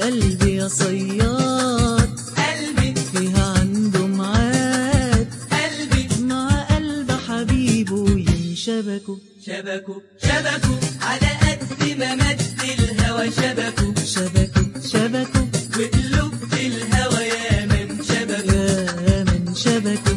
قلبي يا صياد قلبي فيها عنده معاد قلبي مع قلب حبيبه ينشبكوا شبكوا شبكوا على قد ما مد الهوى شبكوا شبكوا شبكوا وقلوب في الهوى يا من شبكوا يا من شبكوا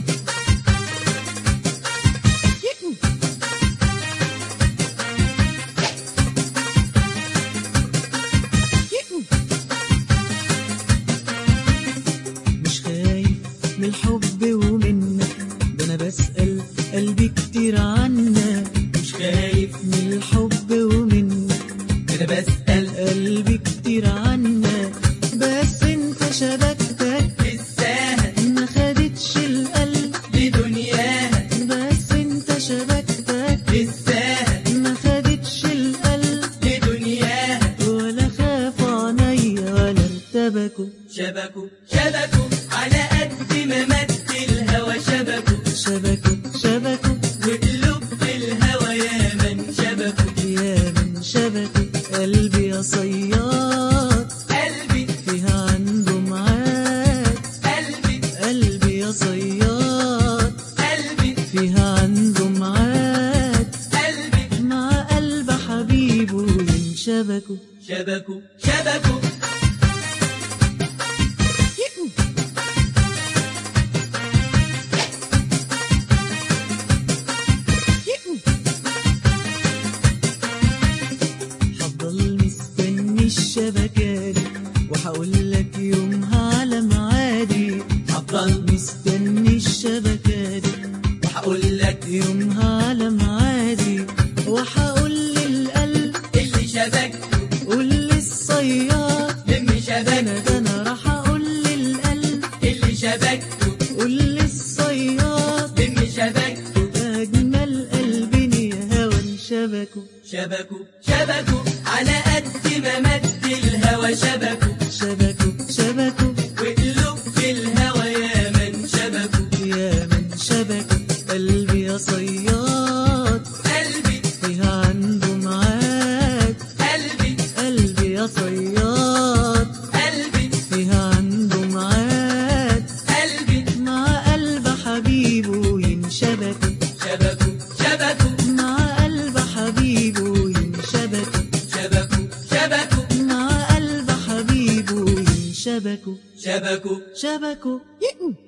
مش خايف من الحب ومنك ده انا بسأل قلبي كتير عنك مش خايف من الحب ومنك انا بسأل قلبي كتير عنك بس انت شبكتك لساها ما خدتش القلب لدنياها بس انت شبكتك لساها ما خدتش القلب لدنياها ولا خاف عينيا ولا ارتبكوا شبكوا شبكوا على قد ما مد الهوى شبكوا شبكوا شبكوا وقلوب في الهوى يا من شبكوا يا من شبكوا قلبي يا صياد قلبي فيها عنده معاد قلبي قلبي يا صياد قلبي فيها عنده معاد قلبي مع قلب حبيبه ينشبكوا شبكوا شبكوا هفضل مستني الشبكات وهقول لك يومها على معادي هفضل مستني الشبكات وهقول لك يومها على معادي وهقول للقلب اللي شبكته قول للصياد لم انا شبكته ده انا راح اقول للقلب اللي شبكته قول للصياد لم شبكته اجمل قلبي يا هوى انشبكوا شبكوا شبكوا على قد ما مد الهوى شبكوا شبكوا شبكوا وقلوب في الهوى يا من شبكوا يا من شبكوا قلبي يا صياد قلبي فيها عنده معاد قلبي قلبي يا صياد قلبي فيها عنده معاد قلبي مع قلب حبيبه ينشبكوا شبكوا شبكوا مع قلب حبيبه ينشبكوا شبكوا شبكوا مع قلب حبيبه ينشبكوا شبكوا شبكوا